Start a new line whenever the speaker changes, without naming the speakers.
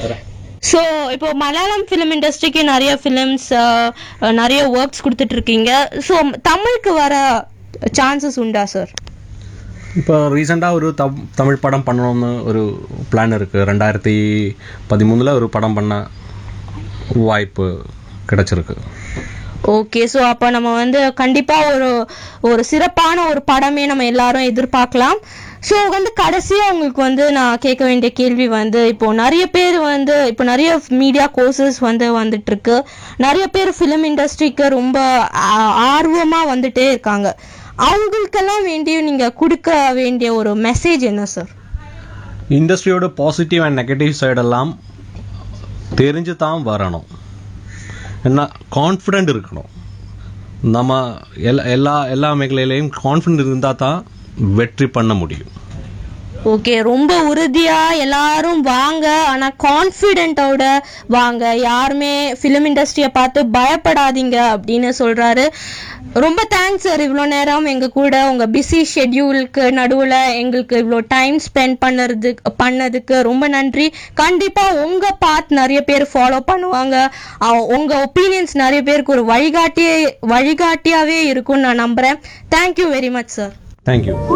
so இப்போ Malayalam film இண்டஸ்ட்ரிக்கு நிறைய ஃபிலிம்ஸ் நிறைய ஒர்க்ஸ் கொடுத்துட்டு இருக்கீங்க ஸோ தமிழுக்கு வர சான்சஸ் உண்டா சார்
இப்போ ரீசெண்டாக ஒரு தம் தமிழ் படம் பண்ணணும்னு ஒரு பிளான் இருக்குது ரெண்டாயிரத்தி பதிமூணில் ஒரு படம் பண்ண வாய்ப்பு கிடைச்சிருக்கு
ஓகே ஸோ அப்போ நம்ம வந்து கண்டிப்பாக ஒரு ஒரு சிறப்பான ஒரு படமே நம்ம எல்லாரும் எதிர்பார்க்கலாம் ஸோ வந்து கடைசியாக உங்களுக்கு வந்து நான் கேட்க வேண்டிய கேள்வி வந்து இப்போ நிறைய பேர் வந்து இப்போ நிறைய மீடியா கோர்சஸ் வந்து வந்துட்டு இருக்கு நிறைய பேர் ஃபிலிம் இண்டஸ்ட்ரிக்கு ரொம்ப ஆர்வமாக வந்துட்டே இருக்காங்க அவங்களுக்கெல்லாம் வேண்டிய நீங்கள் கொடுக்க வேண்டிய ஒரு மெசேஜ் என்ன சார்
இண்டஸ்ட்ரியோட பாசிட்டிவ் அண்ட் நெகட்டிவ் சைடெல்லாம் தெரிஞ்சு தான் வரணும் என்ன கான்ஃபிடென்ட் இருக்கணும் நம்ம எல்லா எல்லா எல்லா மேഖലയിലെയും கான்ஃபிடென்ட் இருந்தால் தான் வெற்றி பண்ண முடியும்
ஓகே ரொம்ப உறுதியா எல்லாரும் வாங்க ஆனா கான்ஃபிடென்ட்டோட வாங்க யாருமே ஃபிலிம் இண்டஸ்ட்ரியை பார்த்து பயப்படாதீங்க அப்படின்னு சொல்றாரு ரொம்ப தேங்க்ஸ் சார் இவ்வளோ நேரம் எங்க கூட உங்க பிஸி ஷெட்யூலுக்கு நடுவுல எங்களுக்கு இவ்வளோ டைம் ஸ்பெண்ட் பண்ணறது பண்ணதுக்கு ரொம்ப நன்றி கண்டிப்பா உங்க பாத் நிறைய பேர் ஃபாலோ பண்ணுவாங்க அ- உங்க ஒப்பீனியன்ஸ் நிறைய பேருக்கு ஒரு வழிகாட்டியே வழிகாட்டியாவே இருக்கும்னு நான் நம்புறேன் thank you very much sir
thank you